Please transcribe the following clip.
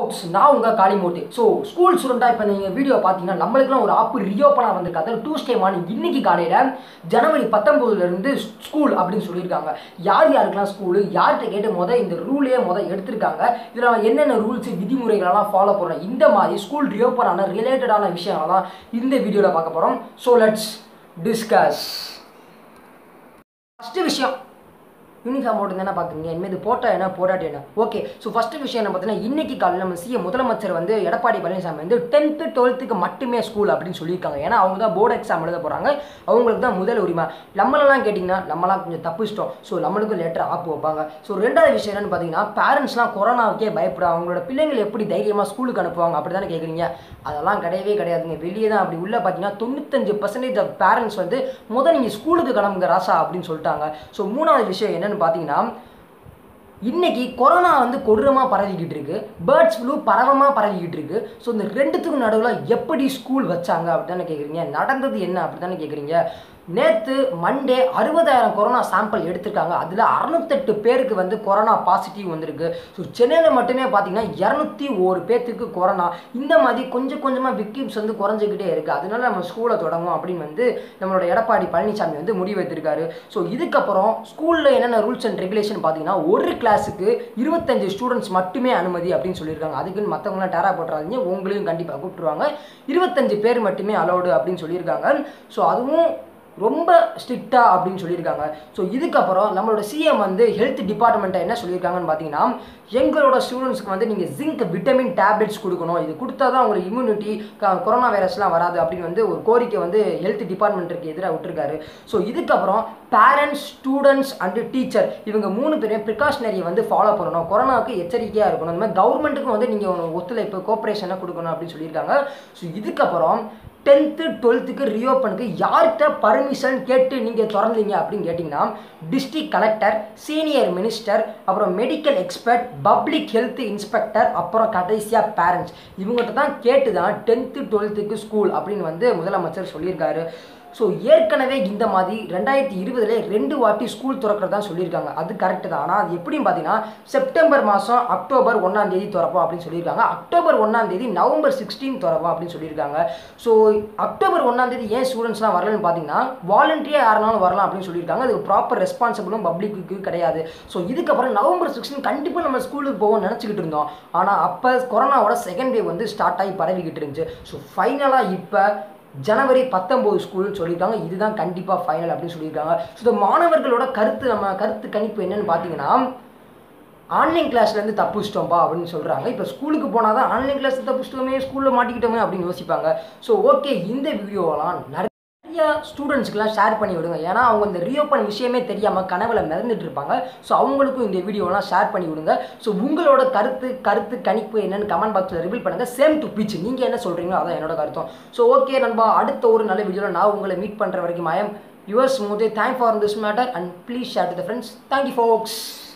ஃபோக்ஸ் நான் உங்கள் காளிமூர்த்தி so school ஸ்டூடெண்ட்டாக இப்போ நீங்கள் வீடியோ பார்த்தீங்கன்னா நம்மளுக்குலாம் ஒரு ஆப் ரியோப்பனாக வந்திருக்கு அதாவது டூஸ்டே மார்னிங் இன்னைக்கு காலையில் ஜனவரி பத்தொம்போதுலேருந்து ஸ்கூல் அப்படின்னு சொல்லியிருக்காங்க யார் யாருக்கெல்லாம் ஸ்கூலு யார்கிட்ட கேட்டு முத இந்த ரூலே முத எடுத்திருக்காங்க இதில் என்னென்ன ரூல்ஸ் விதிமுறைகளெல்லாம் ஃபாலோ பண்ணுறோம் இந்த மாதிரி ஸ்கூல் ரியோப்பன் ஆன ரிலேட்டடான விஷயங்கள்லாம் இந்த வீடியோவில் பார்க்க போகிறோம் ஸோ லெட்ஸ் டிஸ்கஸ் ஃபஸ்ட்டு விஷயம் யூனிஃபார்ம் போட்டு என்ன பார்க்குறீங்க இனிமேல் இது போட்டா என்ன போடாட்டி என்ன ஓகே ஸோ ஃபஸ்ட்டு விஷயம் என்ன பார்த்தீங்கன்னா இன்னைக்கு காலையில் நம்ம சிஎம் முதலமைச்சர் வந்து எடப்பாடி பழனிசாமி வந்து டென்த்து டுவெல்த்துக்கு மட்டுமே ஸ்கூல் அப்படின்னு சொல்லியிருக்காங்க ஏன்னா அவங்க தான் போர்டு எக்ஸாம் எழுத போகிறாங்க அவங்களுக்கு தான் முதல் உரிமை நம்மளெல்லாம் கேட்டிங்கன்னா நம்மலாம் கொஞ்சம் தப்பிச்சிட்டோம் ஸோ நம்மளுக்கும் லேட்டர் ஆப் வைப்பாங்க ஸோ ரெண்டாவது விஷயம் என்னன்னு பார்த்தீங்கன்னா பேரண்ட்ஸ்லாம் கொரோனாவுக்கே பயப்படுறாங்க அவங்களோட பிள்ளைங்களை எப்படி தைரியமாக ஸ்கூலுக்கு அனுப்புவாங்க அப்படி தானே கேட்குறீங்க அதெல்லாம் கிடையவே கிடையாதுங்க வெளியே தான் அப்படி உள்ள பார்த்தீங்கன்னா தொண்ணூத்தஞ்சு பர்சன்டேஜ் ஆஃப் பேரண்ட்ஸ் வந்து முதல் நீங்கள் ஸ்கூலுக்கு கிளம்புங்க ராசா அப்படின்னு சொல்லிட்டாங்க ஸோ மூணாவது விஷயம் என்னன்னு பார்த்தீங்கன்னா இன்னைக்கு கொரோனா வந்து கொடூரமாக பரவிக்கிட்டு இருக்கு பேர்ட்ஸ் ஃப்ளூ பரவமாக பரவிக்கிட்டு இருக்கு ஸோ இந்த ரெண்டுத்துக்கும் நடுவில் எப்படி ஸ்கூல் வச்சாங்க அப்படி தானே கேட்குறீங்க நடந்தது என்ன அப்படி தானே கேட்குறீங்க நேற்று மண்டே அறுபதாயிரம் கொரோனா சாம்பிள் எடுத்திருக்காங்க அதில் அறுநூத்தெட்டு பேருக்கு வந்து கொரோனா பாசிட்டிவ் வந்திருக்கு ஸோ சென்னையில் மட்டுமே பார்த்தீங்கன்னா இரநூத்தி ஒரு பேர்த்துக்கு கொரோனா இந்த மாதிரி கொஞ்சம் கொஞ்சமாக விக்டிம்ஸ் வந்து குறைஞ்சிக்கிட்டே இருக்குது அதனால நம்ம ஸ்கூலை தொடங்கும் அப்படின்னு வந்து நம்மளோட எடப்பாடி பழனிசாமி வந்து முடிவு எடுத்திருக்காரு ஸோ இதுக்கப்புறம் ஸ்கூலில் என்னென்ன ரூல்ஸ் அண்ட் ரெகுலேஷன் பார்த்தீங்கன்னா ஒரு கிளாஸுக்கு இருபத்தஞ்சு ஸ்டூடெண்ட்ஸ் மட்டுமே அனுமதி அப்படின்னு சொல்லியிருக்காங்க அதுக்குன்னு மற்றவங்களாம் டேரா போட்டுறாதீங்க உங்களையும் கண்டிப்பாக கூப்பிட்டுருவாங்க இருபத்தஞ்சு பேர் மட்டுமே அலௌடு அப்படின்னு சொல்லியிருக்காங்க ஸோ அதுவும் ரொம்ப ஸ்ட்ரிக்டா அப்படின்னு சொல்லியிருக்காங்க ஸோ இதுக்கப்புறம் நம்மளோட சிஎம் வந்து ஹெல்த் டிபார்ட்மெண்ட்டை என்ன சொல்லியிருக்காங்கன்னு பார்த்தீங்கன்னா எங்களோட ஸ்டூடெண்ட்ஸ்க்கு வந்து நீங்கள் ஜிங்க் விட்டமின் டேப்லெட்ஸ் கொடுக்கணும் இது கொடுத்தா தான் உங்களுக்கு இம்யூனிட்டி கொரோனா வைரஸ்லாம் வராது அப்படின்னு வந்து ஒரு கோரிக்கை வந்து ஹெல்த் டிபார்ட்மெண்ட்டுக்கு எதிராக விட்டுருக்காரு ஸோ இதுக்கப்புறம் பேரண்ட்ஸ் ஸ்டூடெண்ட்ஸ் அண்டு டீச்சர் இவங்க மூணு பேரையும் ப்ரிகாஷனரியை வந்து ஃபாலோ பண்ணணும் கொரோனாவுக்கு எச்சரிக்கையாக இருக்கணும் இந்த மாதிரி கவர்மெண்ட்டுக்கும் வந்து நீங்கள் ஒத்துழைப்பு கோஆப்ரேஷனாக கொடுக்கணும் அப்படின்னு சொல்லியிருக்காங்க ஸோ இதுக்கப்புறம் டென்த்து டுவெல்த்துக்கு ரியோப்பனுக்கு யார்கிட்ட பர்மிஷன் கேட்டு நீங்கள் திறந்தீங்க அப்படின்னு கேட்டிங்கன்னா டிஸ்ட்ரிக்ட் கலெக்டர் சீனியர் மினிஸ்டர் அப்புறம் medical expert public health inspector அப்புறம் கடைசியாக பேரண்ட்ஸ் இவங்ககிட்ட தான் கேட்டு தான் டென்த்து டுவெல்த்துக்கு ஸ்கூல் அப்படின்னு வந்து முதலமைச்சர் சொல்லியிருக்காரு ஸோ ஏற்கனவே இந்த மாதிரி ரெண்டாயிரத்தி இருபதுல ரெண்டு வாட்டி ஸ்கூல் திறக்கிறதா சொல்லியிருக்காங்க அது கரெக்டு தான் ஆனால் அது எப்படின்னு பார்த்தீங்கன்னா செப்டம்பர் மாதம் அக்டோபர் ஒன்றாம் தேதி திறப்போம் அப்படின்னு சொல்லியிருக்காங்க அக்டோபர் ஒன்றாம் தேதி நவம்பர் சிக்ஸ்டீன் திறப்போம் அப்படின்னு சொல்லியிருக்காங்க ஸோ அக்டோபர் ஒன்றாம் தேதி ஏன் ஸ்டூடெண்ட்ஸ்லாம் வரலன்னு பார்த்தீங்கன்னா வாலண்டியாக யாருனாலும் வரலாம் அப்படின்னு சொல்லியிருக்காங்க அதுக்கு ப்ராப்பர் ரெஸ்பான்சிபிளும் பப்ளிக்கு கிடையாது ஸோ இதுக்கப்புறம் நவம்பர் சிக்ஸ்டீன் கண்டிப்பாக நம்ம ஸ்கூலுக்கு போவோம்னு நினச்சிக்கிட்டு இருந்தோம் ஆனால் அப்போ கொரோனாவோட செகண்ட் வேவ் வந்து ஸ்டார்ட் ஆகி பரவிக்கிட்டு இருந்துச்சு ஸோ ஃபைனலாக இப்போ ஜனவரி பத்தொம்போது ஸ்கூல்னு சொல்லியிருக்காங்க இதுதான் கண்டிப்பாக ஃபைனல் அப்படின்னு சொல்லியிருக்காங்க ஸோ இந்த மாணவர்களோட கருத்து நம்ம கருத்து கணிப்பு என்னன்னு பார்த்தீங்கன்னா ஆன்லைன் கிளாஸ்லேருந்து தப்பிச்சிட்டோம்பா அப்படின்னு சொல்கிறாங்க இப்போ ஸ்கூலுக்கு போனால் தான் ஆன்லைன் கிளாஸ் தப்பிச்சிட்டோமே ஸ்கூலில் மாட்டிக்கிட்டோமே அப்படின்னு யோசிப்பாங்க ஸோ ஓகே இந்த வீடியோவெல்லாம் நிறைய ஸ்டூடெண்ட்ஸ்க்குலாம் ஷேர் பண்ணி விடுங்க ஏன்னா அவங்க இந்த ரீஓப்பன் விஷயமே தெரியாமல் கனவுல மிதந்துட்டு இருப்பாங்க ஸோ அவங்களுக்கும் இந்த வீடியோலாம் ஷேர் பண்ணி விடுங்க ஸோ உங்களோட கருத்து கருத்து கணிப்பு என்னன்னு கமெண்ட் பாக்ஸில் ரிவீல் பண்ணுங்கள் சேம் டு பிச் நீங்கள் என்ன சொல்கிறீங்களோ அதான் என்னோட கருத்தம் ஸோ ஓகே நண்பா அடுத்த ஒரு நல்ல வீடியோவில் நான் உங்களை மீட் பண்ணுற வரைக்கும் I M yours Mothe thank for this matter and please share to the friends thank you forks